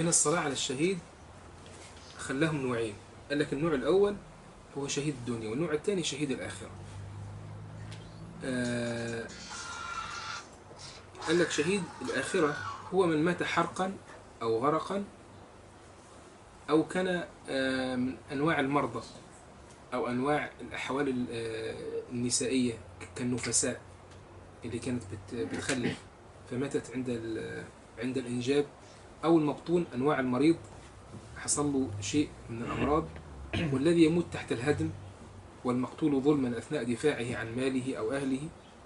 هنا الصلاة على الشهيد خلاهم نوعين قال لك النوع الأول هو شهيد الدنيا والنوع الثاني شهيد الآخرة آه قال لك شهيد الآخرة هو من مات حرقا أو غرقا أو كان آه من أنواع المرضى أو أنواع الأحوال ال- آه، النسائية كالنفساء اللي كانت بت- بتخلف فماتت عند ال- عند الإنجاب أو المبطون أنواع المريض حصل له شيء من الأمراض والذي يموت تحت الهدم والمقتول ظلما أثناء دفاعه عن ماله أو أهله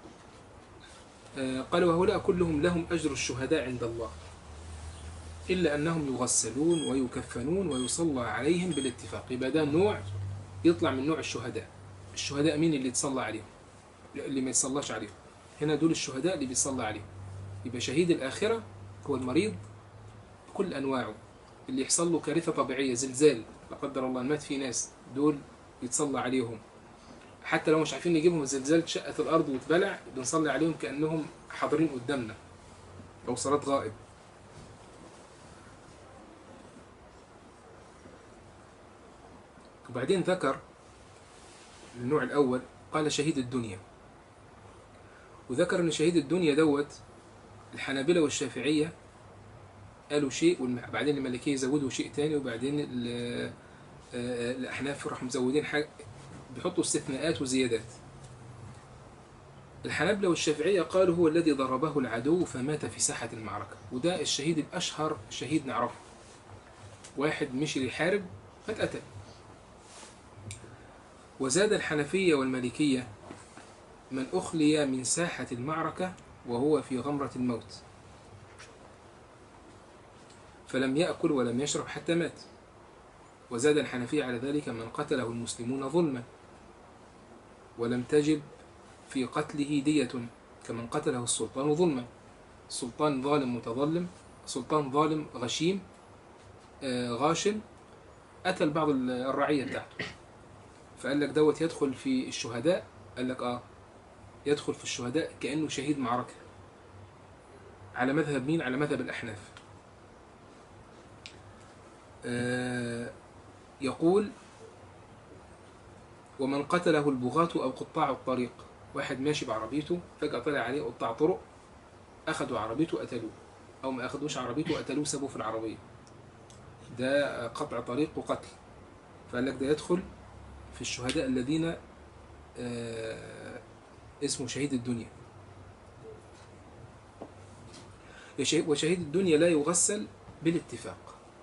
آه، قال وهؤلاء كلهم لهم أجر الشهداء عند الله إلا أنهم يغسلون ويكفنون ويصلى عليهم بالاتفاق يبقى ده نوع يطلع من نوع الشهداء الشهداء مين اللي يتصلى عليهم لا، اللي ما يتصلاش عليهم هنا دول الشهداء اللي بيصلى عليهم يبقى شهيد الآخرة هو المريض بكل أنواعه اللي يحصل له كارثة طبيعية زلزال لا قدر الله مات في ناس دول يتصلى عليهم حتى لو مش عارفين نجيبهم زلزال شقت الأرض واتبلع بنصلي عليهم كأنهم حاضرين قدامنا أو صلاة غائب وبعدين ذكر النوع الأول قال شهيد الدنيا وذكر أن شهيد الدنيا دوت الحنابلة والشافعية قالوا شيء وبعدين المالكية زودوا شيء تاني وبعدين ال- آه، الأحناف راحوا مزودين حاجة بيحطوا استثناءات وزيادات الحنابلة والشافعية قالوا هو الذي ضربه العدو فمات في ساحة المعركة وده الشهيد الأشهر شهيد نعرفه واحد مشي يحارب فاتقتل وزاد الحنفية والمالكية من أخلي من ساحة المعركة وهو في غمرة الموت فلم يأكل ولم يشرب حتى مات وزاد الحنفية على ذلك من قتله المسلمون ظلما ولم تجب في قتله دية كمن قتله السلطان ظلما السلطان ظالم متظلم سلطان ظالم غشيم آه، غاشم قتل بعض الرعية بتاعته فقال لك دوت يدخل في الشهداء قال لك اه يدخل في الشهداء كأنه شهيد معركة على مذهب مين على مذهب الأحناف آه يقول ومن قتله البغاة أو قطاع الطريق واحد ماشي بعربيته فجأة طلع عليه قطاع طرق أخذوا عربيته قتلوه أو ما أخذوش عربيته قتلوه سابوه في العربية ده قطع طريق وقتل فقال لك ده يدخل في الشهداء الذين آه، اسمه شهيد الدنيا يشهد- وشهيد الدنيا لا يغسل بالاتفاق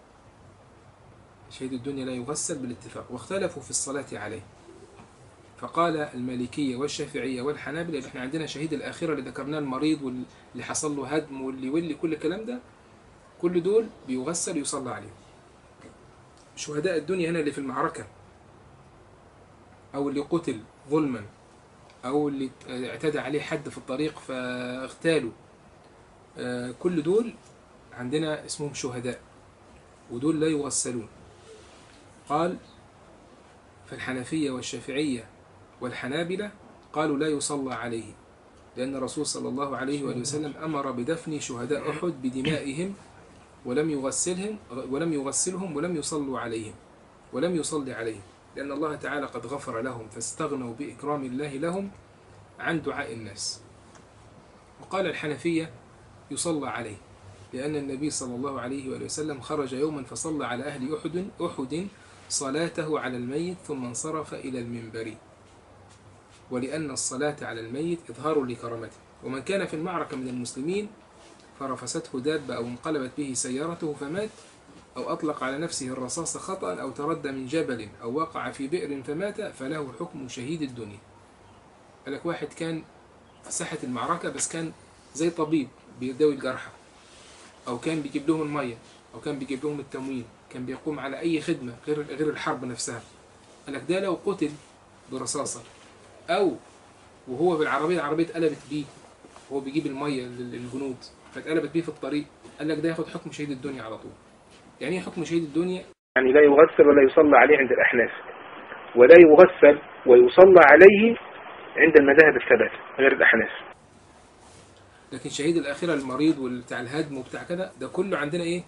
شهيد الدنيا لا يغسل بالاتفاق واختلفوا في الصلاة عليه فقال المالكية والشافعية والحنابلة احنا عندنا شهيد الآخرة اللي ذكرناه المريض واللي حصل له هدم واللي واللي كل الكلام ده كل دول بيغسل يصلى عليهم شهداء الدنيا هنا اللي في المعركة أو اللي قتل ظلما أو اللي اعتدى عليه حد في الطريق فاغتالوا آه، كل دول عندنا اسمهم شهداء ودول لا يغسلون قال فالحنفية والشافعية والحنابلة قالوا لا يصلى عليه لأن الرسول صلى الله عليه وآله وسلم أمر بدفن شهداء أحد بدمائهم ولم يغسلهم ولم يغسلهم ولم يصلوا عليهم ولم يصلي عليهم لأن الله تعالى قد غفر لهم فاستغنوا بإكرام الله لهم عن دعاء الناس وقال الحنفية يصلى عليه لأن النبي صلى الله عليه وآله وسلم خرج يوما فصلى على أهل أحد أحد صلاته على الميت ثم انصرف إلى المنبر ولأن الصلاة على الميت إظهار لكرامته ومن كان في المعركة من المسلمين فرفسته دابة أو انقلبت به سيارته فمات أو أطلق على نفسه الرصاص خطأ أو تردى من جبل أو وقع في بئر فمات فله حكم شهيد الدنيا قال لك واحد كان في ساحة المعركة بس كان زي طبيب بيداوي الجرحى أو كان بيجيب لهم المية أو كان بيجيب لهم التموين كان بيقوم على أي خدمة غير غير الحرب نفسها قال لك ده لو قتل برصاصة أو وهو بالعربية العربية اتقلبت بيه وهو بيجيب المية لل- للجنود فاتقلبت بيه في الطريق قال لك ده ياخد حكم شهيد الدنيا على طول يعني ايه حكم شهيد الدنيا يعني لا يغسل ولا يصلى عليه عند الأحناف ولا يغسل ويصلى عليه عند المذاهب الثلاثة غير الأحناف لكن شهيد الآخرة المريض والبتاع الهدم وبتاع كده ده كله عندنا إيه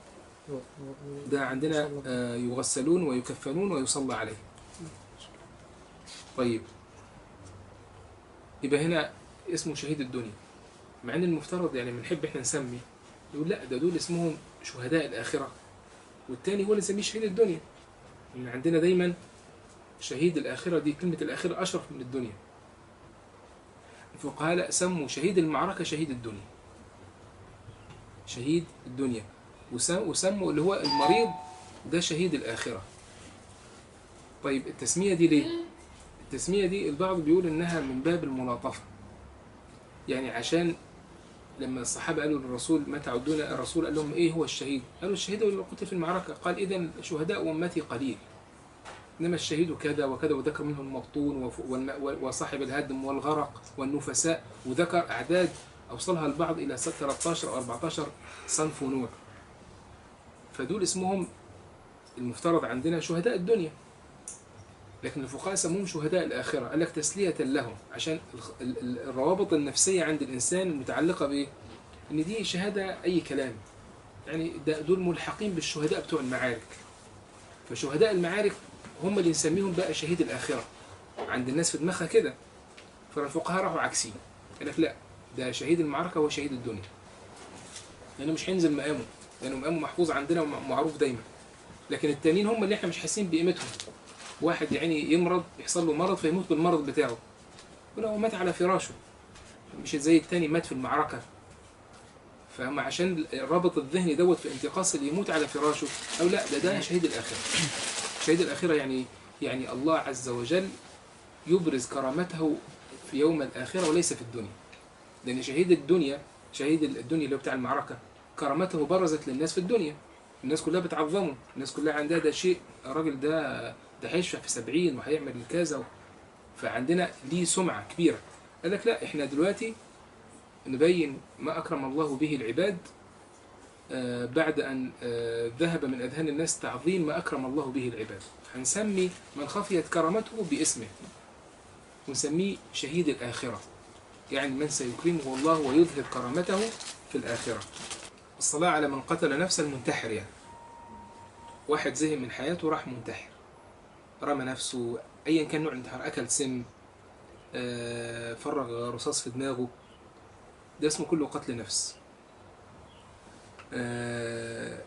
ده عندنا آه، يغسلون ويكفنون ويصلى عليه طيب يبقى هنا اسمه شهيد الدنيا مع ان المفترض يعني بنحب احنا نسمي يقول لا ده دول اسمهم شهداء الاخره والتاني هو اللي نسميه شهيد الدنيا لان عندنا دايما شهيد الاخره دي كلمه الاخره اشرف من الدنيا الفقهاء لا سموا شهيد المعركه شهيد الدنيا شهيد الدنيا وسم- وسموا اللي هو المريض ده شهيد الآخرة طيب التسمية دي ليه؟ التسمية دي البعض بيقول إنها من باب الملاطفة يعني عشان لما الصحابة قالوا للرسول ما تعدون الرسول قال لهم إيه هو الشهيد؟ قالوا الشهيد هو اللي قتل في المعركة قال إذا شهداء أمتي قليل إنما الشهيد كذا وكذا وذكر منهم المبطون وف- والم- وصاحب الهدم والغرق والنفساء وذكر أعداد أوصلها البعض إلى 13 أو 14 صنف ونوع فدول اسمهم المفترض عندنا شهداء الدنيا لكن الفقهاء سموهم شهداء الآخرة قال لك تسلية لهم عشان الخ- ال- ال- الروابط النفسية عند الإنسان المتعلقة بإيه؟ إن دي شهادة أي كلام يعني ده دول ملحقين بالشهداء بتوع المعارك فشهداء المعارك هم اللي نسميهم بقى شهيد الآخرة عند الناس في دماغها كده فالفقهاء راحوا عكسين قال لك لا ده شهيد المعركة هو شهيد الدنيا لأنه مش هينزل مقامه لأنه مقامه محفوظ عندنا ومعروف دايما لكن التانيين هم اللي احنا مش حاسين بقيمتهم واحد يعني يمرض يحصل له مرض فيموت بالمرض بتاعه يقول هو مات على فراشه مش زي التاني مات في المعركة فهم عشان الرابط الذهني دوت في انتقاص اللي يموت على فراشه أو لا ده ده شهيد الآخرة شهيد الآخرة يعني يعني الله عز وجل يبرز كرامته في يوم الآخرة وليس في الدنيا لأن شهيد الدنيا شهيد الدنيا اللي هو بتاع المعركة كرامته برزت للناس في الدنيا الناس كلها بتعظمه الناس كلها عندها ده شيء الراجل ده ده هيشفع في سبعين وهيعمل كذا فعندنا ليه سمعة كبيرة قال لك لا احنا دلوقتي نبين ما أكرم الله به العباد آه، بعد أن آه، ذهب من أذهان الناس تعظيم ما أكرم الله به العباد هنسمي من خفيت كرامته باسمه ونسميه شهيد الآخرة يعني من سيكرمه الله ويظهر كرامته في الآخرة الصلاة على من قتل نفسا منتحر يعني واحد زهق من حياته راح منتحر رمى نفسه أيا كان نوع الانتحار أكل سم آه، فرغ رصاص في دماغه ده اسمه كله قتل نفس آه،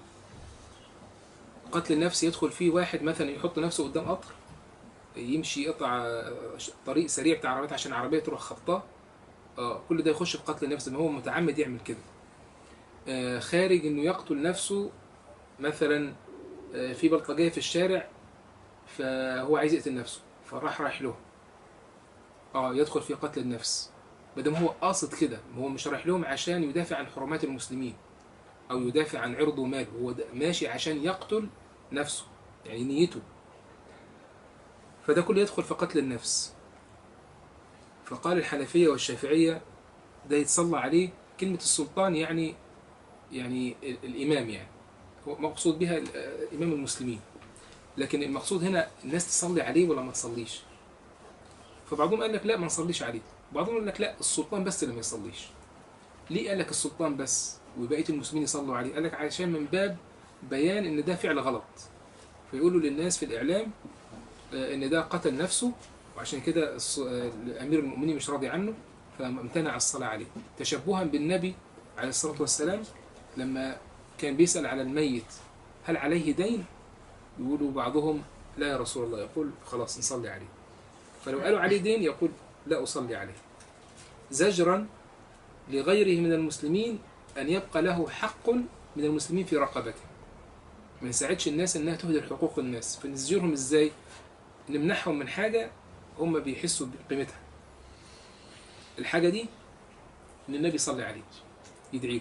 قتل النفس يدخل فيه واحد مثلا يحط نفسه قدام قطر يمشي يقطع طريق سريع بتاع عربيات عشان عربية تروح خبطاه اه كل ده يخش في قتل النفس ما هو متعمد يعمل كده آه خارج انه يقتل نفسه مثلا آه في بلطجية في الشارع فهو عايز يقتل نفسه فراح رايح له اه يدخل في قتل النفس بدل هو قاصد كده هو مش رايح لهم عشان يدافع عن حرمات المسلمين او يدافع عن عرضه وماله هو ده- ماشي عشان يقتل نفسه يعني نيته فده كله يدخل في قتل النفس فقال الحنفية والشافعية ده يتصلى عليه كلمة السلطان يعني يعني ال- الإمام يعني هو مقصود بها ال- آه، إمام المسلمين لكن المقصود هنا الناس تصلي عليه ولا ما تصليش فبعضهم قال لك لا ما نصليش عليه بعضهم قال لك لا السلطان بس اللي ما يصليش ليه قال لك السلطان بس وبقية المسلمين يصلوا عليه قال لك عشان من باب بيان ان ده فعل غلط فيقولوا للناس في الإعلام آه، ان ده قتل نفسه وعشان كده الص- آه، امير المؤمنين مش راضي عنه فامتنع الصلاه عليه تشبها بالنبي عليه الصلاه والسلام لما كان بيسال على الميت هل عليه دين يقولوا بعضهم لا يا رسول الله يقول خلاص نصلي عليه فلو قالوا عليه دين يقول لا اصلي عليه زجرا لغيره من المسلمين ان يبقى له حق من المسلمين في رقبته ما يساعدش الناس انها تهدر حقوق الناس فنزجرهم ازاي نمنحهم من حاجة هم بيحسوا بقيمتها الحاجة دي إن النبي صلى عليه يدعي له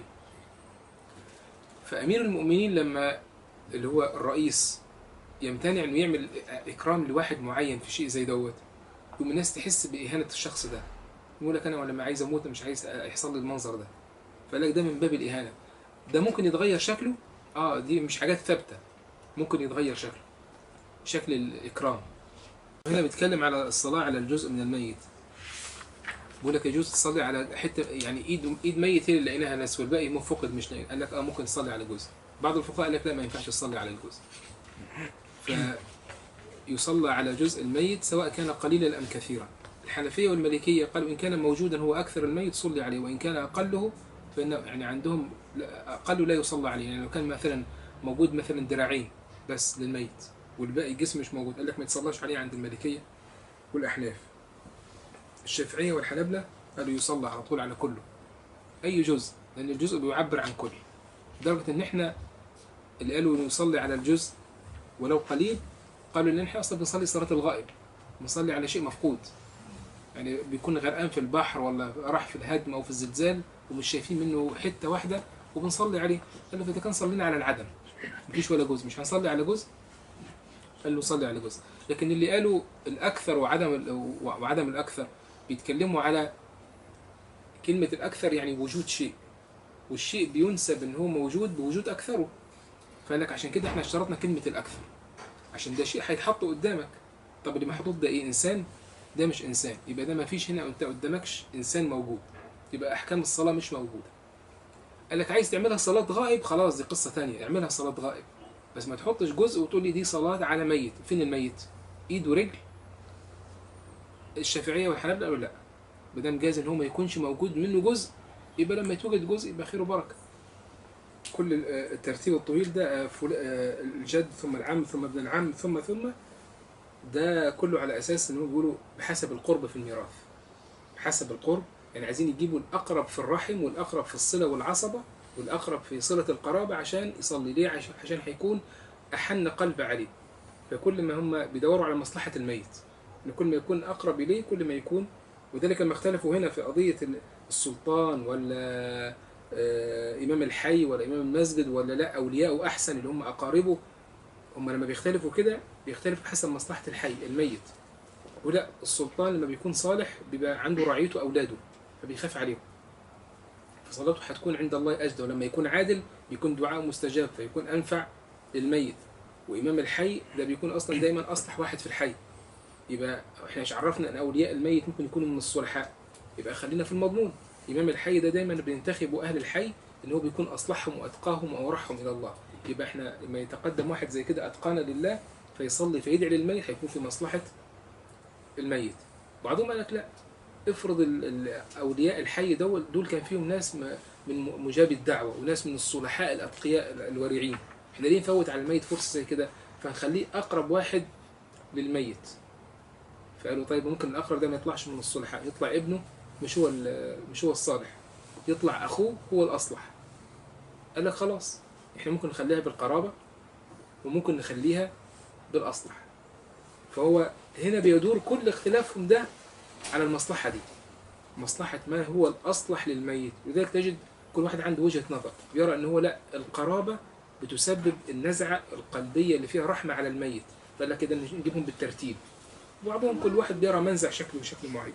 فأمير المؤمنين لما اللي هو الرئيس يمتنع إنه يعمل إكرام لواحد معين في شيء زي دوت يقوم الناس تحس بإهانة الشخص ده يقول لك أنا لما عايز أموت مش عايز يحصل لي المنظر ده فقال لك ده من باب الإهانة ده ممكن يتغير شكله اه دي مش حاجات ثابتة ممكن يتغير شكله شكل الإكرام هنا بيتكلم على الصلاة على الجزء من الميت بيقول لك يجوز تصلي على حتة يعني ايد ايد ميت هي اللي لقيناها ناس والباقي مو فقد مش لاقيين قال لك اه ممكن تصلي على جزء بعض الفقهاء قال لك لا ما ينفعش تصلي على الجزء فيصلى على جزء الميت سواء كان قليلا أم كثيرا الحنفية والمالكية قالوا إن كان موجودا هو أكثر الميت صلي عليه وإن كان أقله فإنه يعني عندهم لا- أقل لا يصلى عليه يعني لو كان مثلا موجود مثلا دراعين بس للميت والباقي الجسم مش موجود قال لك ما يتصلاش عليه عند المالكية والأحناف الشافعية والحنابلة قالوا يصلى على طول على كله أي جزء لأن الجزء بيعبر عن كل لدرجة إن إحنا اللي قالوا إنه يصلي على الجزء ولو قليل قالوا إن إحنا أصلا بنصلي صلاة الغائب بنصلي على شيء مفقود يعني بيكون غرقان في البحر ولا راح في الهدم أو في الزلزال ومش شايفين منه حتة واحدة وبنصلي عليه قال له فإذا كان صلينا على العدم مفيش ولا جزء مش هنصلي على جزء قال له صلي على جزء لكن اللي قالوا الأكثر وعدم ال- وعدم الأكثر بيتكلموا على كلمة الأكثر يعني وجود شيء والشيء بينسب إن هو موجود بوجود أكثره فقال لك عشان كده احنا اشترطنا كلمة الأكثر عشان ده شيء هيتحط قدامك طب اللي محطوط ده إيه إنسان ده مش إنسان يبقى ده ما فيش هنا أنت قدامكش إنسان موجود يبقى أحكام الصلاة مش موجودة قال لك عايز تعملها صلاة غائب خلاص دي قصة تانية اعملها صلاة غائب بس ما تحطش جزء وتقول لي دي صلاة على ميت فين الميت ايد ورجل الشافعية والحنابلة قالوا لا ما دام جاز ان هو ما يكونش موجود منه جزء يبقى لما يتوجد جزء يبقى خير وبركة كل ال- آه، الترتيب الطويل ده آه، فل- آه، الجد ثم العم ثم ابن العم ثم ثم ده كله على اساس ان هو بيقولوا بحسب القرب في الميراث بحسب القرب يعني عايزين يجيبوا الاقرب في الرحم والاقرب في الصله والعصبه والاقرب في صله القرابه عشان يصلي ليه عشان عشان هيكون احن قلب عليه فكل ما هم بيدوروا على مصلحه الميت ان كل ما يكون اقرب اليه كل ما يكون وذلك لما اختلفوا هنا في قضيه ال- السلطان ولا آه، امام الحي ولا امام المسجد ولا لا اولياءه احسن اللي هم اقاربه هم لما بيختلفوا كده بيختلفوا حسب مصلحه الحي الميت ولا السلطان لما بيكون صالح بيبقى عنده رعيته اولاده فبيخاف عليهم فصلاته هتكون عند الله اجدى ولما يكون عادل بيكون دعاء مستجاب فيكون انفع للميت وامام الحي ده بيكون اصلا دايما اصلح واحد في الحي يبقى احنا مش عرفنا ان اولياء الميت ممكن يكونوا من الصلحاء يبقى خلينا في المضمون امام الحي ده دايما بينتخبوا اهل الحي ان هو بيكون اصلحهم واتقاهم واورحهم الى الله يبقى احنا لما يتقدم واحد زي كده اتقانا لله فيصلي فيدعي للميت هيكون في مصلحه الميت بعضهم قال لك لا افرض ال- ال- اولياء الحي دول دول كان فيهم ناس م- من م- مجاب الدعوه وناس من الصلحاء الاتقياء ال- الورعين احنا ليه نفوت على الميت فرصه زي كده فنخليه اقرب واحد للميت فقالوا طيب ممكن الاقرب ده ما يطلعش من الصلحاء يطلع ابنه مش هو ال- مش هو الصالح يطلع اخوه هو الاصلح قال لك خلاص احنا ممكن نخليها بالقرابه وممكن نخليها بالاصلح فهو هنا بيدور كل اختلافهم ده على المصلحة دي مصلحة ما هو الأصلح للميت لذلك تجد كل واحد عنده وجهة نظر يرى أن هو لا القرابة بتسبب النزعة القلبية اللي فيها رحمة على الميت فقال لك كده نجيبهم بالترتيب بعضهم كل واحد بيرى منزع شكله بشكل معين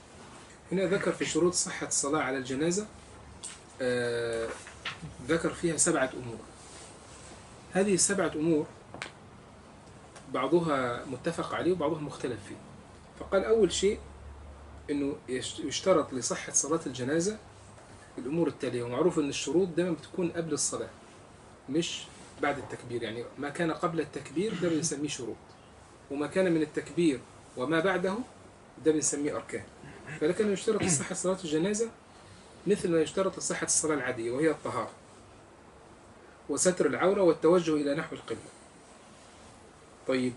هنا ذكر في شروط صحة الصلاة على الجنازة آه ذكر فيها سبعة أمور هذه السبعة أمور بعضها متفق عليه وبعضها مختلف فيه فقال أول شيء أنه يش- يشترط لصحة صلاة الجنازة الأمور التالية ومعروف أن الشروط دائما بتكون قبل الصلاة مش بعد التكبير يعني ما كان قبل التكبير ده بنسميه شروط وما كان من التكبير وما بعده ده بنسميه أركان فلكن يشترط لصحة صلاة الجنازة مثل ما يشترط لصحة الصلاة العادية وهي الطهارة وستر العورة والتوجه إلى نحو القبلة طيب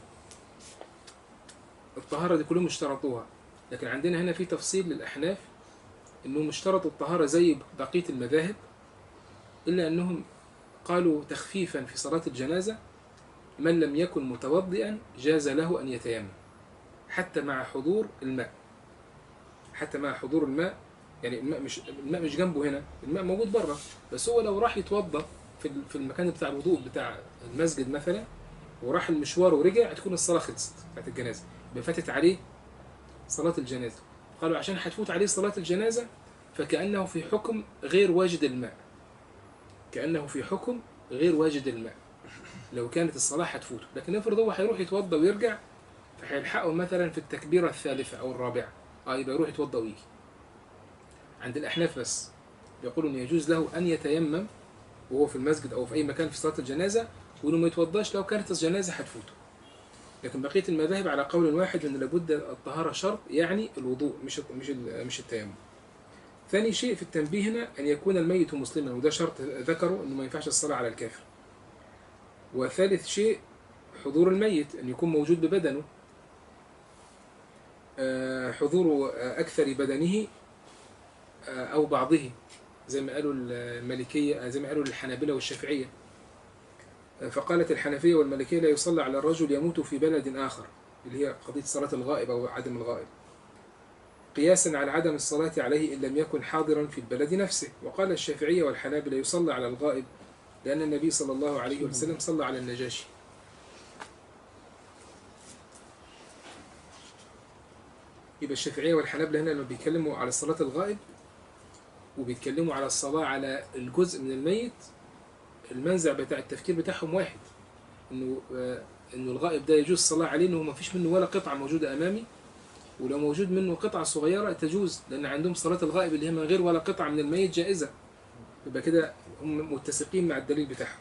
الطهارة دي كلهم اشترطوها لكن عندنا هنا في تفصيل للأحناف إنهم اشترطوا الطهارة زي بقية المذاهب إلا أنهم قالوا تخفيفا في صلاة الجنازة من لم يكن متوضئا جاز له أن يتيمم حتى مع حضور الماء حتى مع حضور الماء يعني الماء مش الماء مش جنبه هنا الماء موجود بره بس هو لو راح يتوضا في ال- في المكان بتاع الوضوء بتاع المسجد مثلا وراح المشوار ورجع تكون الصلاه خلصت بتاعت الجنازه يبقى فاتت عليه صلاه الجنازه قالوا عشان هتفوت عليه صلاه الجنازه فكانه في حكم غير واجد الماء كانه في حكم غير واجد الماء لو كانت الصلاه هتفوته لكن افرض هو هيروح يتوضا ويرجع فهيلحقه مثلا في التكبيره الثالثه او الرابعه اه يبقى يروح يتوضا ويجي عند الأحناف بس يقول أن يجوز له أن يتيمم وهو في المسجد او في اي مكان في صلاه الجنازه وانه ما يتوضاش لو كانت الجنازه هتفوته لكن بقيه المذاهب على قول واحد ان لابد الطهاره شرط يعني الوضوء مش مش مش التيمم ثاني شيء في التنبيه هنا ان يكون الميت مسلما وده شرط ذكره انه ما ينفعش الصلاه على الكافر وثالث شيء حضور الميت ان يكون موجود ببدنه آه، حضور اكثر بدنه آه، او بعضه زي ما قالوا المالكيه زي ما قالوا الحنابلة والشافعيه فقالت الحنفيه والمالكيه لا يصلى على الرجل يموت في بلد اخر اللي هي قضيه صلاه الغائب او عدم الغائب قياسا على عدم الصلاة عليه إن لم يكن حاضرا في البلد نفسه وقال الشافعية والحنابلة يصلى على الغائب لأن النبي صلى الله عليه وسلم صلى على النجاشي يبقى الشافعية والحنابلة هنا لما بيتكلموا على صلاة الغائب وبيتكلموا على الصلاة على الجزء من الميت المنزع بتاع التفكير بتاعهم واحد انه آه، انه الغائب ده يجوز الصلاة عليه انه ما فيش منه ولا قطعة موجودة امامي ولو موجود منه قطعة صغيرة تجوز لأن عندهم صلاة الغائب اللي هي من غير ولا قطعة من الميت جائزة يبقى كده هم متسقين مع الدليل بتاعهم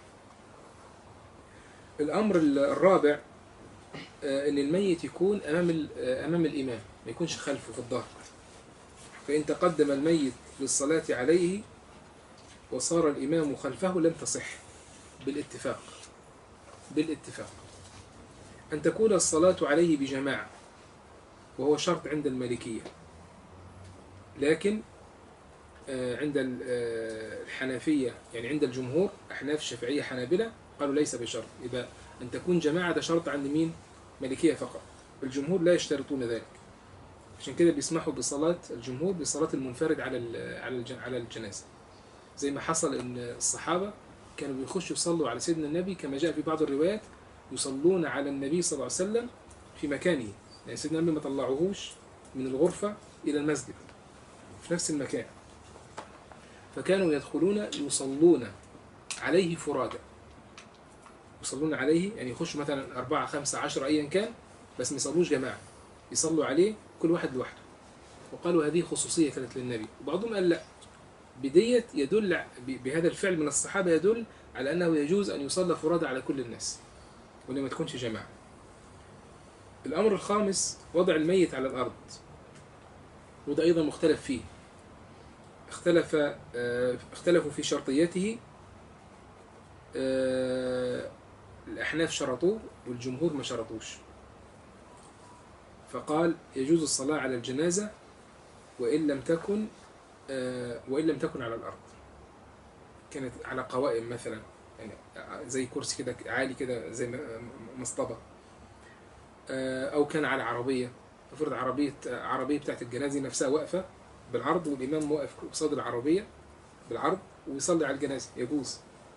الأمر الرابع آه، إن الميت يكون أمام ال- آه، أمام الإمام ما يكونش خلفه في الظهر فإن تقدم الميت للصلاة عليه وصار الإمام خلفه لم تصح بالاتفاق بالاتفاق أن تكون الصلاة عليه بجماعة وهو شرط عند المالكية لكن آه، عند ال- آه، الحنفية يعني عند الجمهور أحناف الشافعية حنابلة قالوا ليس بشرط يبقى أن تكون جماعة ده شرط عند مين؟ مالكية فقط الجمهور لا يشترطون ذلك عشان كده بيسمحوا بصلاة الجمهور بصلاة المنفرد على ال- على الج- على الجنازة زي ما حصل ان الصحابة كانوا بيخشوا يصلوا على سيدنا النبي كما جاء في بعض الروايات يصلون على النبي صلى الله عليه وسلم في مكانه يعني سيدنا النبي ما طلعوهوش من الغرفة إلى المسجد في نفس المكان فكانوا يدخلون يصلون عليه فرادى يصلون عليه يعني يخشوا مثلا أربعة خمسة عشر أيا كان بس ما يصلوش جماعة يصلوا عليه كل واحد لوحده وقالوا هذه خصوصية كانت للنبي وبعضهم قال لا بديت يدل ع- ب- بهذا الفعل من الصحابة يدل على أنه يجوز أن يصلى فرادى على كل الناس وأنه ما تكونش جماعة الأمر الخامس وضع الميت على الأرض وده أيضا مختلف فيه اختلف آه، اختلفوا في شرطيته آه، الأحناف شرطوه والجمهور ما شرطوش فقال يجوز الصلاة على الجنازة وإن لم تكن آه، وإن لم تكن على الأرض كانت على قوائم مثلا يعني زي كرسي كده عالي كده زي م- مصطبة آه، أو كان على عربية افرض عربية عربية بتاعت الجنازة نفسها واقفة بالعرض والإمام واقف قصاد العربية بالعرض ويصلي على الجنازة يجوز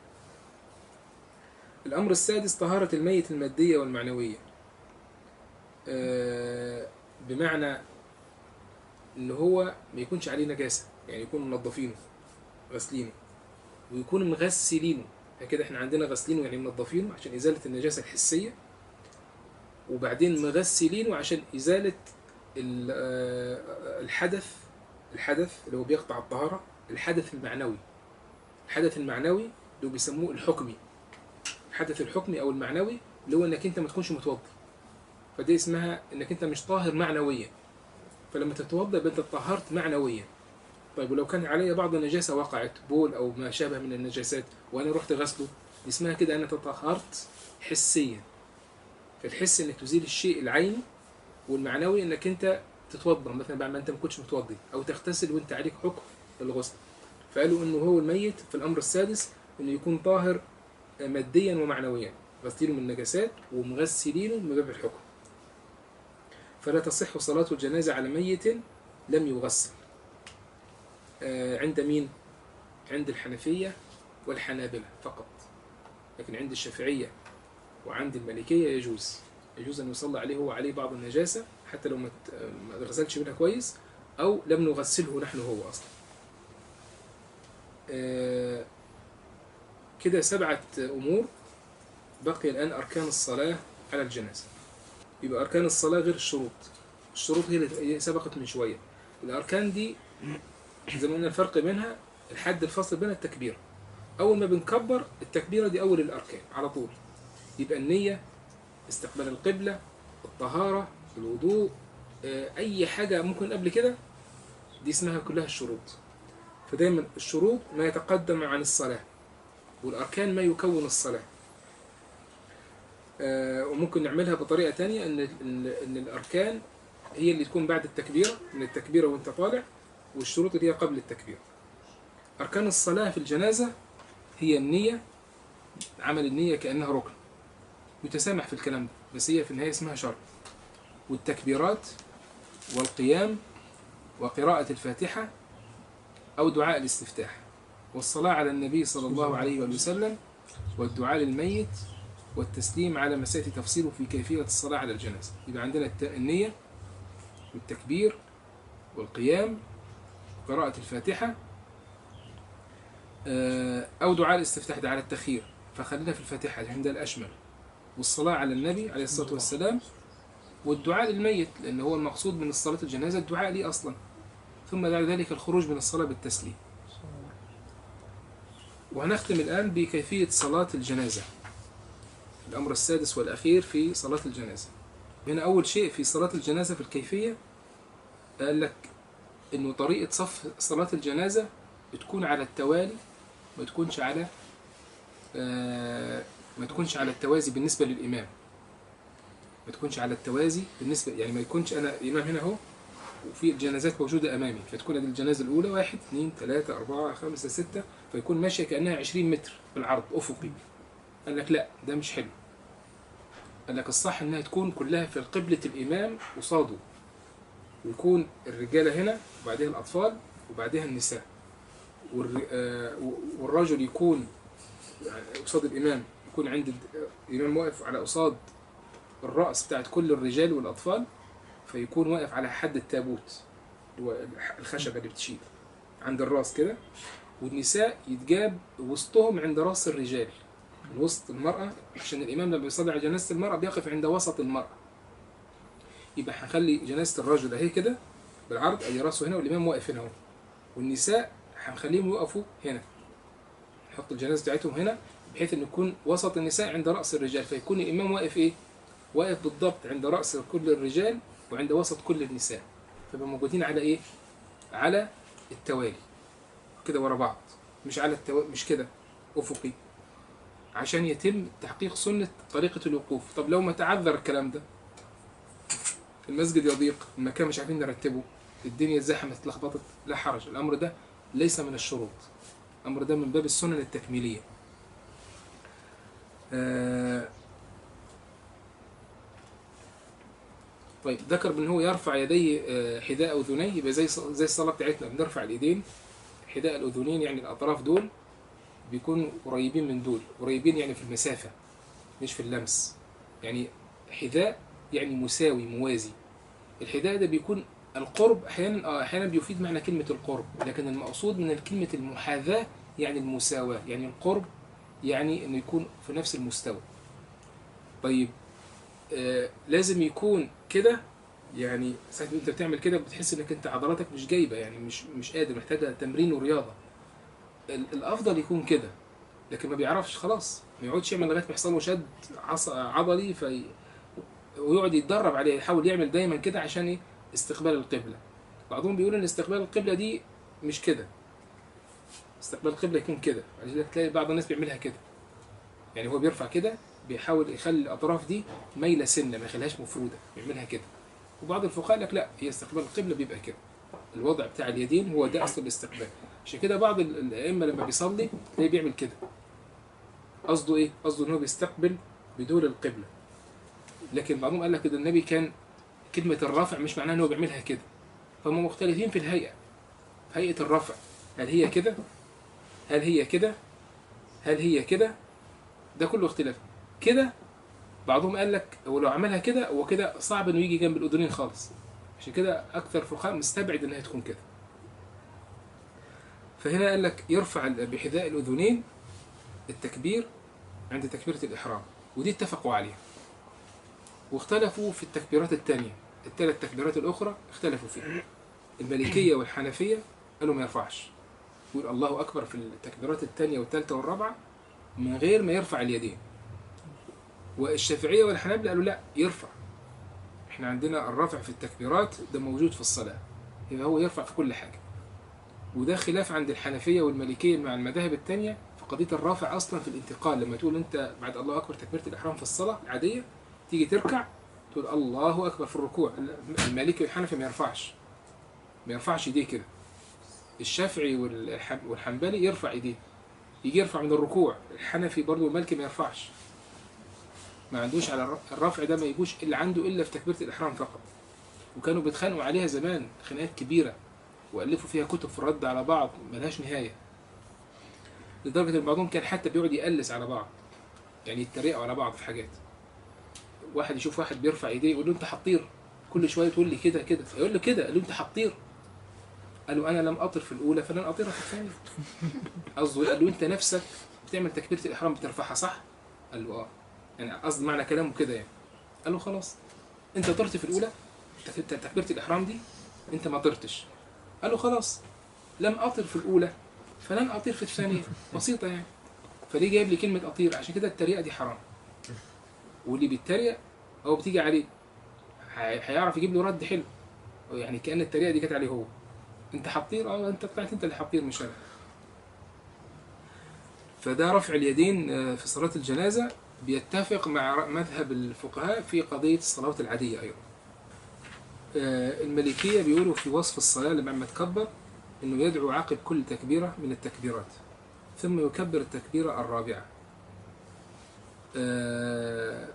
الأمر السادس طهارة الميت المادية والمعنوية آه، بمعنى إن هو ما يكونش عليه نجاسة يعني يكون منظفينه غاسلينه ويكون مغسلينه كده احنا عندنا غاسلينه يعني منظفينه عشان إزالة النجاسة الحسية وبعدين مغسلينه عشان إزالة ال- آه، الحدث الحدث اللي هو بيقطع الطهارة الحدث المعنوي الحدث المعنوي اللي هو بيسموه الحكمي الحدث الحكمي أو المعنوي اللي هو إنك أنت ما تكونش متوضي فدي اسمها إنك أنت مش طاهر معنويا فلما تتوضا يبقى أنت طهرت معنويا طيب ولو كان علي بعض النجاسة وقعت بول أو ما شابه من النجاسات وأنا رحت غسله دي اسمها كده أنا تطهرت حسيا فالحس انك تزيل الشيء العيني والمعنوي انك انت تتوضا مثلا بعد ما انت ما كنتش متوضي او تغتسل وانت عليك حكم الغسل فقالوا انه هو الميت في الامر السادس انه يكون طاهر ماديا ومعنويا غسيله من النجاسات ومغسلينه من باب الحكم فلا تصح صلاة الجنازة على ميت لم يغسل آه، عند مين؟ عند الحنفية والحنابلة فقط لكن عند الشافعية وعند المالكية يجوز يجوز أن يصلى عليه هو عليه بعض النجاسة حتى لو ما ت- ما غسلش منها كويس أو لم نغسله نحن هو أصلا آه، كده سبعة أمور بقي الآن أركان الصلاة على الجنازة يبقى أركان الصلاة غير الشروط الشروط هي اللي سبقت من شوية الأركان دي زي ما قلنا الفرق بينها الحد الفاصل بين التكبير اول ما بنكبر التكبيره دي اول الاركان على طول يبقى النيه استقبال القبله الطهاره الوضوء آه، اي حاجه ممكن قبل كده دي اسمها كلها الشروط فدايما الشروط ما يتقدم عن الصلاه والاركان ما يكون الصلاه آه، وممكن نعملها بطريقه تانية ان ان إن الاركان هي اللي تكون بعد التكبيره من التكبيره وانت طالع والشروط اللي هي قبل التكبيره اركان الصلاه في الجنازه هي النيه عمل النيه كانها ركن يتسامح في الكلام ده بس هي في النهايه اسمها شرط والتكبيرات والقيام وقراءة الفاتحة أو دعاء الاستفتاح والصلاة على النبي صلى الله عليه وآله وسلم والدعاء للميت والتسليم على ما سيأتي تفصيله في كيفية الصلاة على الجنازة يبقى عندنا الت- النية والتكبير والقيام وقراءة الفاتحة آه، أو دعاء الاستفتاح ده على التخيير فخلينا في الفاتحة عند الأشمل والصلاة على النبي عليه الصلاة والسلام والدعاء للميت لأن هو المقصود من الصلاة الجنازة الدعاء ليه أصلا ثم بعد ذلك الخروج من الصلاة بالتسليم وهنختم الآن بكيفية صلاة الجنازة الأمر السادس والأخير في صلاة الجنازة هنا أول شيء في صلاة الجنازة في الكيفية قال لك إنه طريقة صف صلاة الجنازة بتكون على التوالي ما تكونش على آه، ما تكونش على التوازي بالنسبة للإمام ما تكونش على التوازي بالنسبة يعني ما يكونش أنا الإمام هنا أهو وفي الجنازات موجودة أمامي فتكون دي الجنازة الأولى واحد اثنين ثلاثة أربعة خمسة ستة فيكون ماشية كأنها 20 متر بالعرض أفقي قال لك لا ده مش حلو قال لك الصح إنها تكون كلها في قبلة الإمام قصاده ويكون الرجالة هنا وبعدها الأطفال وبعدها النساء والر- آه، والرجل يكون يعني قصاد الإمام يكون عند الد- الإمام واقف على قصاد الرأس بتاعت كل الرجال والأطفال فيكون واقف على حد التابوت اللي هو الح- الخشبة اللي بتشيل عند الراس كده والنساء يتجاب وسطهم عند راس الرجال من وسط المرأة عشان الإمام لما بيصلي على جنازة المرأة بيقف عند وسط المرأة يبقى هنخلي جنازة الرجل أهي كده بالعرض أدي راسه هنا والإمام واقف هنا أهو والنساء هنخليهم يقفوا هنا نحط الجنازة بتاعتهم هنا بحيث إن يكون وسط النساء عند رأس الرجال فيكون الإمام واقف إيه؟ واقف بالضبط عند رأس كل الرجال وعند وسط كل النساء فيبقى موجودين على إيه؟ على التوالي كده ورا بعض مش على التو... مش كده أفقي عشان يتم تحقيق سنة طريقة الوقوف طب لو ما تعذر الكلام ده المسجد يضيق المكان مش عارفين نرتبه الدنيا زحمت اتلخبطت لا حرج الأمر ده ليس من الشروط الأمر ده من باب السنن التكميلية آه طيب ذكر ان هو يرفع يديه آه، حذاء اذنيه يبقى زي ص- زي الصلاه بتاعتنا بنرفع الايدين حذاء الاذنين يعني الاطراف دول بيكونوا قريبين من دول قريبين يعني في المسافه مش في اللمس يعني حذاء يعني مساوي موازي الحذاء ده بيكون القرب احيانا اه احيانا بيفيد معنى كلمه القرب لكن المقصود من كلمه المحاذاه يعني المساواه يعني القرب يعني انه يكون في نفس المستوى طيب آه لازم يكون كده يعني ساعة ما انت بتعمل كده بتحس انك انت عضلاتك مش جايبه يعني مش مش قادر محتاجه تمرين ورياضه ال- الافضل يكون كده لكن ما بيعرفش خلاص ما يقعدش يعمل لغايه ما يحصل له شد عص- عضلي في ويقعد يتدرب عليه يحاول يعمل دايما كده عشان ايه استقبال القبله بعضهم بيقول ان استقبال القبله دي مش كده استقبال القبله يكون كده عشان تلاقي بعض الناس بيعملها كده يعني هو بيرفع كده بيحاول يخلي الاطراف دي مايله سنه ما يخليهاش مفروده بيعملها كده وبعض الفقهاء قال لك لا هي استقبال القبله بيبقى كده الوضع بتاع اليدين هو ده اصل الاستقبال عشان كده بعض ال- الائمه لما بيصلي تلاقيه بيعمل كده قصده ايه قصده ان هو بيستقبل بدون القبله لكن بعضهم قال لك ان النبي كان كلمه الرفع مش معناها ان هو بيعملها كده فهم مختلفين في الهيئه في هيئه الرفع هل هي كده هل هي كده هل هي كده ده كله اختلاف كده بعضهم قال لك هو لو عملها كده هو كده صعب انه يجي جنب الاذنين خالص عشان كده اكثر فقهاء مستبعد انها تكون كده فهنا قال لك يرفع بحذاء الاذنين التكبير عند تكبيره الاحرام ودي اتفقوا عليها واختلفوا في التكبيرات الثانيه الثلاث تكبيرات الاخرى اختلفوا فيها المالكيه والحنفيه قالوا ما يرفعش يقول الله أكبر في التكبيرات الثانية والثالثة والرابعة من غير ما يرفع اليدين والشافعية والحنابلة قالوا لا يرفع احنا عندنا الرفع في التكبيرات ده موجود في الصلاة يبقى هو يرفع في كل حاجة وده خلاف عند الحنفية والمالكية مع المذاهب التانية في قضية الرافع أصلا في الانتقال لما تقول أنت بعد الله أكبر تكبيرة الإحرام في الصلاة العادية تيجي تركع تقول الله أكبر في الركوع المالكي والحنفي ما يرفعش ما يرفعش ايديه كده الشافعي والح- والحنبلي يرفع ايديه يجي يرفع من الركوع الحنفي برضو المالكي ما يرفعش ما عندوش على الر- الرفع ده ما يجوش الا عنده الا في تكبيره الاحرام فقط وكانوا بيتخانقوا عليها زمان خناقات كبيره والفوا فيها كتب في الرد على بعض ملهاش نهايه لدرجه ان بعضهم كان حتى بيقعد يقلس على بعض يعني يتريقوا على بعض في حاجات واحد يشوف واحد بيرفع ايديه يقول له انت حطير كل شويه تقول لي كده كده يقول له كده قال له انت حطير قال له انا لم اطر في الاولى فلن اطير في الثانيه قصده قال له انت نفسك بتعمل تكبيره الاحرام بترفعها صح قال له اه يعني قصد معنى كلامه كده يعني قال له خلاص انت طرت في الاولى تك- تكبيره الاحرام دي انت ما طرتش قال له خلاص لم اطر في الاولى فلن اطير في الثانيه بسيطه يعني فليه جايب لي كلمه اطير عشان كده التريقه دي حرام واللي بيتريق هو بتيجي عليه هي- هيعرف يجيب له رد حلو يعني كأن التريقة دي كانت عليه هو انت حطير اه انت طلعت انت اللي حطير مش انا فده رفع اليدين آه، في صلاة الجنازة بيتفق مع ر- مذهب الفقهاء في قضية الصلوات العادية أيضا آه، الملكية بيقولوا في وصف الصلاة لما عم تكبر انه يدعو عقب كل تكبيرة من التكبيرات ثم يكبر التكبيرة الرابعة آه،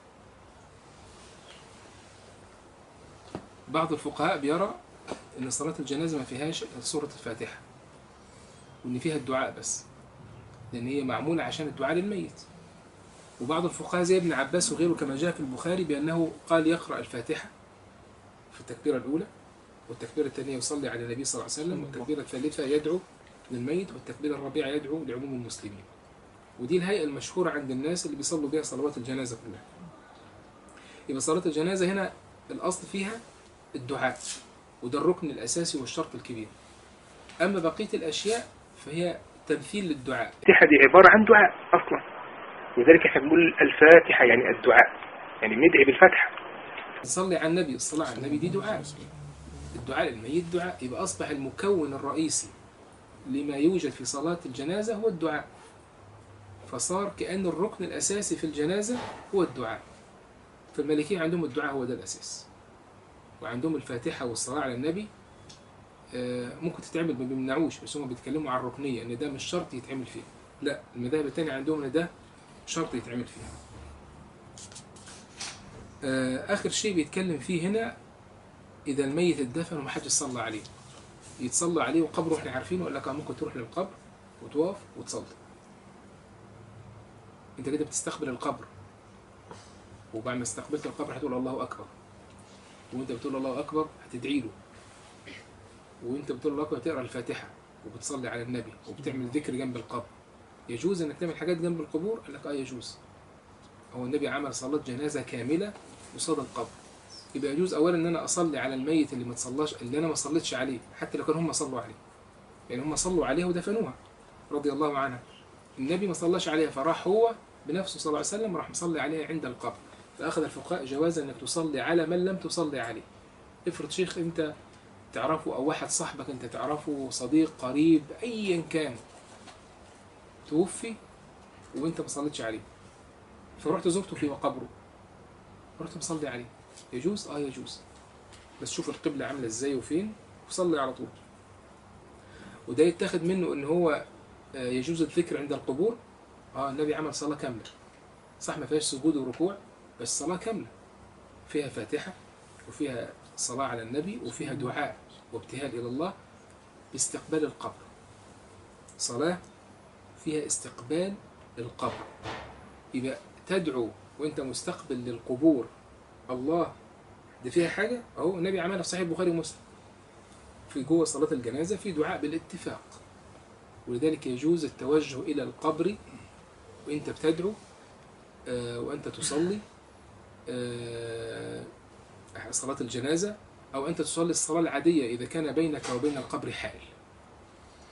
بعض الفقهاء بيرى ان صلاة الجنازة ما فيهاش سورة الفاتحة وان فيها الدعاء بس لان هي معمولة عشان الدعاء للميت وبعض الفقهاء زي ابن عباس وغيره كما جاء في البخاري بأنه قال يقرأ الفاتحة في التكبيرة الأولى والتكبيرة الثانية يصلي على النبي صلى الله عليه وسلم والتكبيرة الثالثة يدعو للميت والتكبيرة الرابعة يدعو لعموم المسلمين ودي الهيئة المشهورة عند الناس اللي بيصلوا بها صلوات الجنازة كلها يبقى صلاة الجنازة هنا الأصل فيها الدعاء وده الركن الأساسي والشرط الكبير أما بقية الأشياء فهي تمثيل للدعاء الفاتحة دي عبارة عن دعاء أصلا ولذلك احنا بنقول الفاتحة يعني الدعاء يعني بندعي بالفتحة نصلي على النبي الصلاة على النبي دي دعاء الدعاء للميت دعاء يبقى أصبح المكون الرئيسي لما يوجد في صلاة الجنازة هو الدعاء فصار كأن الركن الأساسي في الجنازة هو الدعاء فالمالكية عندهم الدعاء هو ده الأساس وعندهم الفاتحة والصلاة على النبي آه، ممكن تتعمل ما بيمنعوش بس هم بيتكلموا عن الركنية إن ده مش شرط يتعمل فيه لا المذاهب التانية عندهم إن ده شرط يتعمل فيه آه، آخر شيء بيتكلم فيه هنا إذا الميت اتدفن ومحدش صلى عليه يتصلى عليه وقبره احنا عارفينه يقول لك آه ممكن تروح للقبر وتقف وتصلي انت كده بتستقبل القبر وبعد ما استقبلت القبر هتقول الله اكبر وانت بتقول الله اكبر هتدعي له وانت بتقول الله اكبر تقرا الفاتحه وبتصلي على النبي وبتعمل ذكر جنب القبر يجوز انك تعمل حاجات جنب القبور قال لك اه يجوز هو النبي عمل صلاه جنازه كامله قصاد القبر يبقى يجوز اولا ان انا اصلي على الميت اللي ما تصلاش اللي انا ما صليتش عليه حتى لو كانوا هم صلوا عليه يعني هم صلوا عليها ودفنوها رضي الله عنها النبي ما صلاش عليها فراح هو بنفسه صلى الله عليه وسلم راح مصلي عليها عند القبر فاخذ الفقهاء جواز انك تصلي على من لم تصلي عليه افرض شيخ انت تعرفه او واحد صاحبك انت تعرفه صديق قريب ايا كان توفي وانت ما صليتش عليه فرحت زرته في قبره رحت مصلي عليه يجوز اه يجوز بس شوف القبلة عاملة ازاي وفين وصلي على طول وده يتاخد منه ان هو آه، يجوز الذكر عند القبور اه النبي عمل صلاة كاملة صح ما فيهاش سجود وركوع بس صلاة كاملة فيها فاتحة وفيها صلاة على النبي وفيها دعاء وابتهال إلى الله باستقبال القبر صلاة فيها استقبال القبر يبقى تدعو وانت مستقبل للقبور الله دي فيها حاجة اهو النبي عملها في صحيح البخاري ومسلم في جوه صلاة الجنازة في دعاء بالاتفاق ولذلك يجوز التوجه إلى القبر وانت بتدعو آه، وانت تصلي آه، صلاة الجنازة أو أنت تصلي الصلاة العادية إذا كان بينك وبين القبر حائل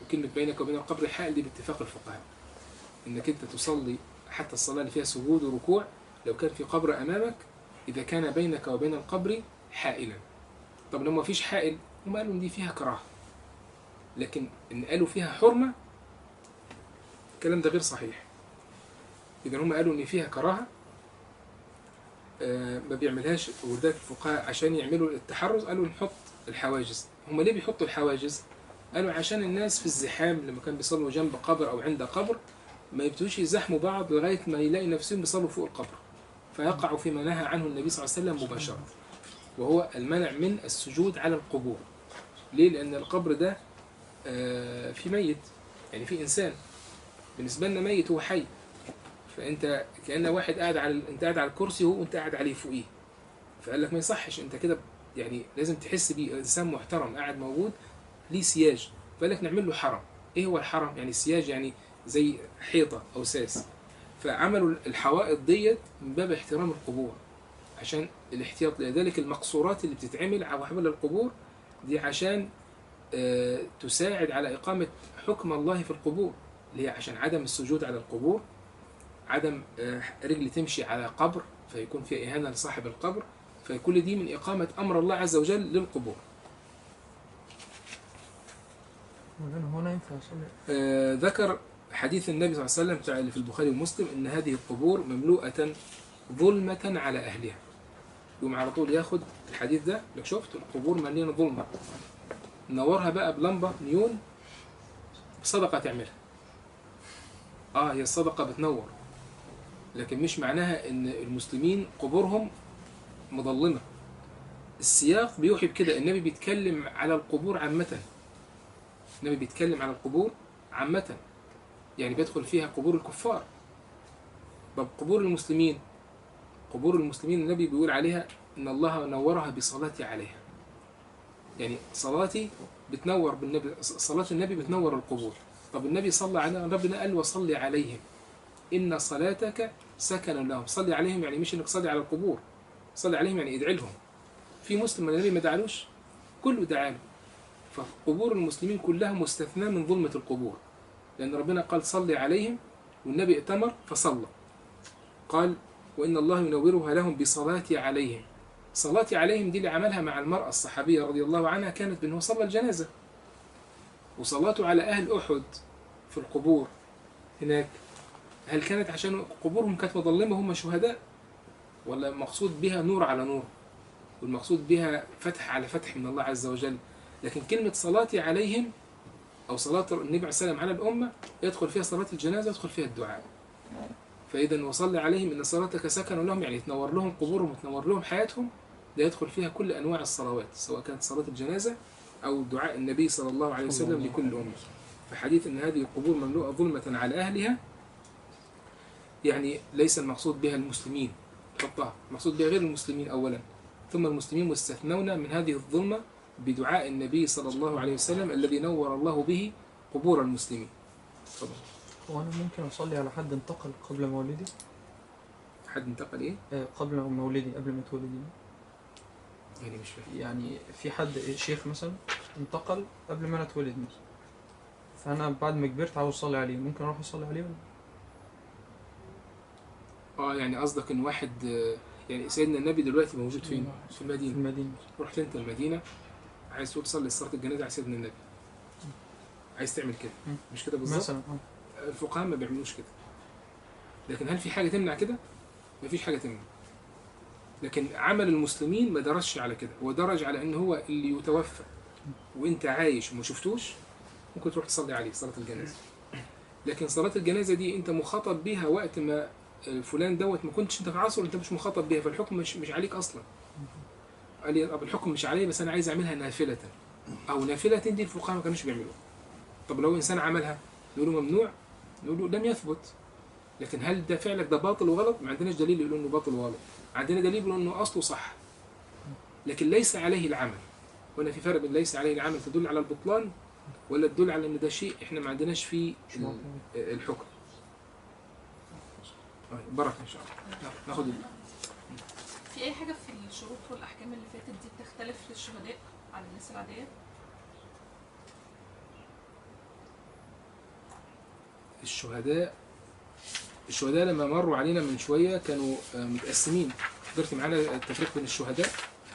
وكلمة بينك وبين القبر حائل دي باتفاق الفقهاء انك انت تصلي حتى الصلاة اللي فيها سجود وركوع لو كان في قبر امامك اذا كان بينك وبين القبر حائلا طب لو ما فيش حائل هم قالوا ان دي فيها كراهة لكن ان قالوا فيها حرمة الكلام ده غير صحيح اذا هم قالوا ان فيها كراهة آه، ما بيعملهاش ولذلك الفقهاء عشان يعملوا التحرز قالوا نحط الحواجز هم ليه بيحطوا الحواجز قالوا عشان الناس في الزحام لما كان بيصلوا جنب قبر او عند قبر ما يبتدوش يزاحموا بعض لغايه ما يلاقي نفسهم بيصلوا فوق القبر فيقعوا فيما نهى عنه النبي صلى الله عليه وسلم مباشره وهو المنع من السجود على القبور ليه لان القبر ده آه، في ميت يعني في انسان بالنسبه لنا ميت هو حي فانت كان واحد قاعد على انت قاعد على الكرسي وهو انت قاعد عليه فوقيه فقال لك ما يصحش انت كده يعني لازم تحس بيه انسان محترم قاعد موجود ليه سياج فقال لك نعمل له حرم ايه هو الحرم يعني السياج يعني زي حيطه او ساس فعملوا الحوائط ديت من باب احترام القبور عشان الاحتياط لذلك المقصورات اللي بتتعمل على حول القبور دي عشان آه، تساعد على إقامة حكم الله في القبور اللي هي عشان عدم السجود على القبور عدم آه، رجل تمشي على قبر فيكون في إهانة لصاحب القبر فكل دي من إقامة أمر الله عز وجل للقبور مولانا هنا ينفع أصلي آه، ذكر حديث النبي صلى الله عليه وسلم بتاع اللي في البخاري ومسلم ان هذه القبور مملوءة ظلمة على اهلها يقوم على طول ياخد الحديث ده لك شفت القبور مليانة ظلمة نورها بقى بلمبة نيون صدقة تعملها اه هي الصدقة بتنور لكن مش معناها ان المسلمين قبورهم مظلمة السياق بيوحي بكده النبي بيتكلم على القبور عامة النبي بيتكلم على القبور عامة يعني بيدخل فيها قبور الكفار طب قبور المسلمين قبور المسلمين النبي بيقول عليها ان الله نورها بصلاتي عليها يعني صلاتي بتنور بالنبي صلاة النبي بتنور القبور طب النبي صلى على ربنا قال وصلي عليهم ان صلاتك سكن لهم صلي عليهم يعني مش انك تصلي على القبور صلي عليهم يعني ادعي لهم في مسلم النبي ما دعالوش كله دعا له فقبور المسلمين كلها مستثناة من ظلمة القبور لأن ربنا قال صلي عليهم والنبي ائتمر فصلى قال وإن الله ينورها لهم بصلاتي عليهم صلاتي عليهم دي اللي عملها مع المرأة الصحابية رضي الله عنها كانت بأنه صلى الجنازة وصلاته على أهل أحد في القبور هناك هل كانت عشان قبورهم كانت مظلمة هم شهداء ولا مقصود بها نور على نور والمقصود بها فتح على فتح من الله عز وجل لكن كلمة صلاتي عليهم أو صلاة النبي عليه السلام على الأمة يدخل فيها صلاة الجنازة يدخل فيها الدعاء فإذا وصلي عليهم إن صلاتك سكن لهم يعني تنور لهم قبورهم وتنور لهم حياتهم ده يدخل فيها كل أنواع الصلوات سواء كانت صلاة الجنازة أو دعاء النبي صلى الله عليه وسلم لكل أمة فحديث أن هذه القبور مملوءة ظلمة على أهلها يعني ليس المقصود بها المسلمين حطها المقصود بها غير المسلمين أولا ثم المسلمين مستثنون من هذه الظلمة بدعاء النبي صلى الله عليه وسلم الذي نور الله به قبور المسلمين تفضل هو أنا ممكن أصلي على حد انتقل قبل مولدي حد انتقل ايه آه، قبل مولدي قبل ما اتولد يعني. يعني مش فاهم يعني في حد شيخ مثلا انتقل قبل ما انا اتولد مثلا فانا بعد ما كبرت عاوز اصلي عليه ممكن اروح اصلي عليه ولا اه يعني قصدك ان واحد آه، يعني سيدنا النبي دلوقتي موجود فين في في المدينه المدينه رحت انت المدينه عايز تقول تصلي صلاه الجنازه على سيدنا النبي عايز تعمل كده مم. مش كده بالظبط مثلا اه الفقهاء ما بيعملوش كده لكن هل في حاجه تمنع كده مفيش حاجه تمنع لكن عمل المسلمين ما درجش على كده هو درج على ان هو اللي يتوفى وانت عايش وما شفتوش ممكن تروح تصلي عليه صلاه الجنازه لكن صلاه الجنازه دي انت مخاطب بيها وقت ما فلان دوت ما كنتش انت في عصره انت مش مخاطب بيها فالحكم مش مش عليك اصلا قال لي طب الحكم مش عليا بس انا عايز اعملها نافله او نافله دي الفقهاء ما كانوش بيعملوها طب لو انسان عملها نقول له ممنوع نقول له لم يثبت لكن هل ده فعلك ده باطل وغلط ما عندناش دليل يقول انه باطل وغلط عندنا دليل يقول انه اصله صح لكن ليس عليه العمل هنا في فرق بين ليس عليه العمل تدل على البطلان ولا تدل على ان ده شيء احنا ما عندناش فيه مش ال- معقول. الحكم طيب، بركه ان شاء الله نعم، ناخد ال- في اي حاجه في الشروط والاحكام اللي فاتت دي بتختلف للشهداء عن الناس العاديه الشهداء الشهداء لما مروا علينا من شوية كانوا آه، متقسمين حضرتي معانا التفريق بين الشهداء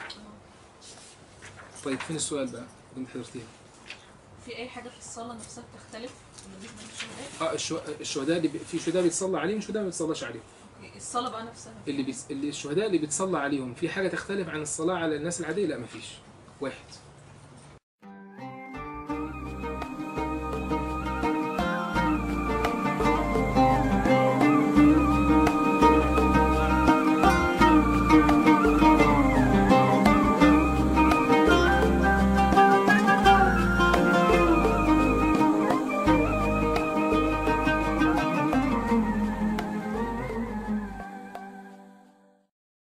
طيب فين السؤال بقى اللي انت حضرتيها في اي حاجه في الصلاه نفسها بتختلف بالنسبه للشهداء اه الشو- الشهداء اللي بي- في شهداء بيتصلى عليهم وشهداء ما بيتصلاش عليهم اوكي الصلاه بقى نفسها اللي, بيس... اللي الشهداء اللي بيتصلى عليهم في حاجة تختلف عن الصلاة على الناس العادية لا مفيش واحد